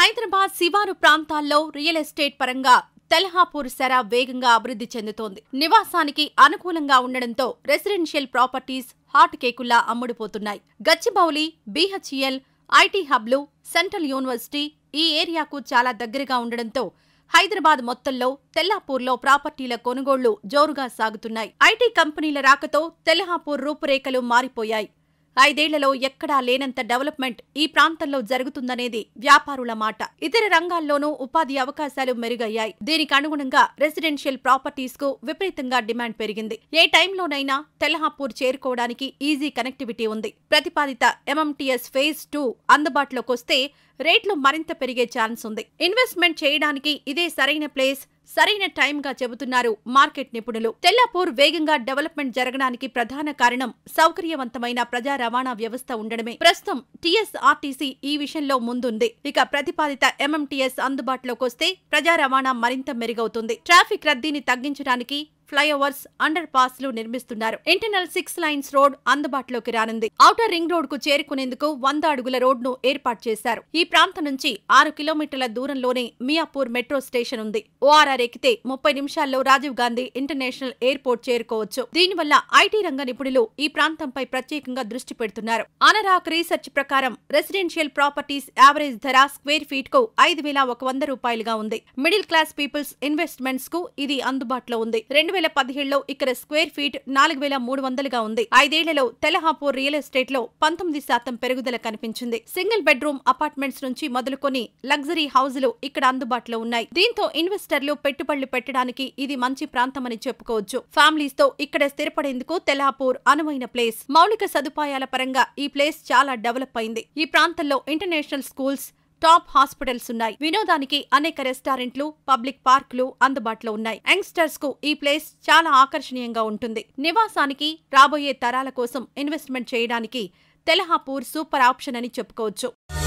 హైదరాబాద్ శివారు ప్రాంతాల్లో real estate పరంగా తెల్హాపూర్ సెర వేగంగా అభివృద్ధి చెందుతోంది నివాసానికి అనుకూలంగా ఉండడంతో రెసిడెన్షియల్ ప్రాపర్టీస్ హాట్ కేకుల్లా అమ్ముడుపోతున్నాయి గచ్చిబౌలి బీహెచ్ఈఎల్ ఐటీ హబ్లు సెంట్రల్ యూనివర్సిటీ ఈ ఏరియాకు చాలా దగ్గరగా ఉండడంతో హైదరాబాద్ మొత్తంలో తెల్లాపూర్లో ప్రాపర్టీల కొనుగోళ్లు జోరుగా సాగుతున్నాయి ఐటీ కంపెనీల రాకతో తెల్హాపూర్ రూపురేఖలు మారిపోయాయి ఐదేళ్లలో ఎక్కడా లేనంత డెవలప్మెంట్ ఈ ప్రాంతంలో జరుగుతుందనేది వ్యాపారుల మాట ఇతర రంగాల్లోనూ ఉపాధి అవకాశాలు మెరుగయ్యాయి దీనికి అనుగుణంగా రెసిడెన్షియల్ ప్రాపర్టీస్ కు విపరీతంగా డిమాండ్ పెరిగింది ఏ టైంలోనైనా తెల్హాపూర్ చేరుకోవడానికి ఈజీ కనెక్టివిటీ ఉంది ప్రతిపాదిత ఎంఎంటీఎస్ ఫేజ్ టూ అందుబాటులోకి వస్తే రేట్లు మరింత పెరిగే ఛాన్స్ ఉంది ఇన్వెస్ట్మెంట్ చేయడానికి ఇదే సరైన ప్లేస్ సరైన టైంగా చెబుతున్నారు మార్కెట్ నిపుణులు తెల్లాపూర్ వేగంగా డెవలప్మెంట్ జరగడానికి ప్రధాన కారణం సౌకర్యవంతమైన ప్రజా రవాణా వ్యవస్థ ఉండడమే ప్రస్తుతం టీఎస్ఆర్టీసీ ఈ విషయంలో ముందుంది ఇక ప్రతిపాదిత ఎంఎంటీఎస్ అందుబాటులోకి వస్తే ప్రజా రవాణా మరింత మెరుగవుతుంది ట్రాఫిక్ రద్దీని తగ్గించడానికి ఫ్లైఓవర్స్ అండర్ పాస్లు నిర్మిస్తున్నారు ఇంటర్నల్ సిక్స్ లైన్స్ రోడ్ అందుబాటులోకి రానుంది ఔటర్ రింగ్ రోడ్ కు చేరుకునేందుకు వంద అడుగుల రోడ్ను ఏర్పాటు చేశారు ఈ ప్రాంతం నుంచి ఆరు కిలోమీటర్ల దూరంలోనే మియాపూర్ మెట్రో స్టేషన్ ఉంది ఓఆర్ఆర్ ఎక్కితే ముప్పై నిమిషాల్లో రాజీవ్ గాంధీ ఇంటర్నేషనల్ ఎయిర్పోర్ట్ చేరుకోవచ్చు దీనివల్ల ఐటీ రంగ నిపుణులు ఈ ప్రాంతంపై ప్రత్యేకంగా దృష్టి పెడుతున్నారు అనరాక్ రీసెర్చ్ ప్రకారం రెసిడెన్షియల్ ప్రాపర్టీస్ యావరేజ్ ధర స్క్వేర్ ఫీట్ కు ఐదు వేల ఒక వంద రూపాయలుగా ఉంది మిడిల్ క్లాస్ పీపుల్స్ ఇన్వెస్ట్మెంట్స్ కు ఇది అందుబాటులో ఉంది రెండు వేల పదిహేడులో ఇక్కడ స్క్వేర్ ఫీట్ నాలుగు వేల మూడు వందలుగా ఉంది ఐదేళ్లలో తెలహాపూర్ రియల్ ఎస్టేట్ లో పంతొమ్మిది శాతం పెరుగుదల కనిపించింది సింగిల్ బెడ్రూమ్ అపార్ట్మెంట్స్ నుంచి మొదలుకొని లగ్జరీ హౌజులు ఇక్కడ అందుబాటులో ఉన్నాయి దీంతో ఇన్వెస్టర్లు పెట్టుబడులు పెట్టడానికి ఇది మంచి ప్రాంతమని చెప్పుకోవచ్చు ఫ్యామిలీస్ తో ఇక్కడ స్థిరపడేందుకు తెలహాపూర్ అనువైన ప్లేస్ మౌలిక సదుపాయాల పరంగా ఈ ప్లేస్ చాలా డెవలప్ అయింది ఈ ప్రాంతంలో ఇంటర్నేషనల్ స్కూల్స్ టాప్ హాస్పిటల్స్ ఉన్నాయి వినోదానికి అనేక రెస్టారెంట్లు పబ్లిక్ పార్కులు అందుబాటులో ఉన్నాయి యంగ్స్టర్స్ కు ఈ ప్లేస్ చాలా ఆకర్షణీయంగా ఉంటుంది నివాసానికి రాబోయే తరాల కోసం ఇన్వెస్ట్మెంట్ చేయడానికి తెలహాపూర్ సూపర్ ఆప్షన్ అని చెప్పుకోవచ్చు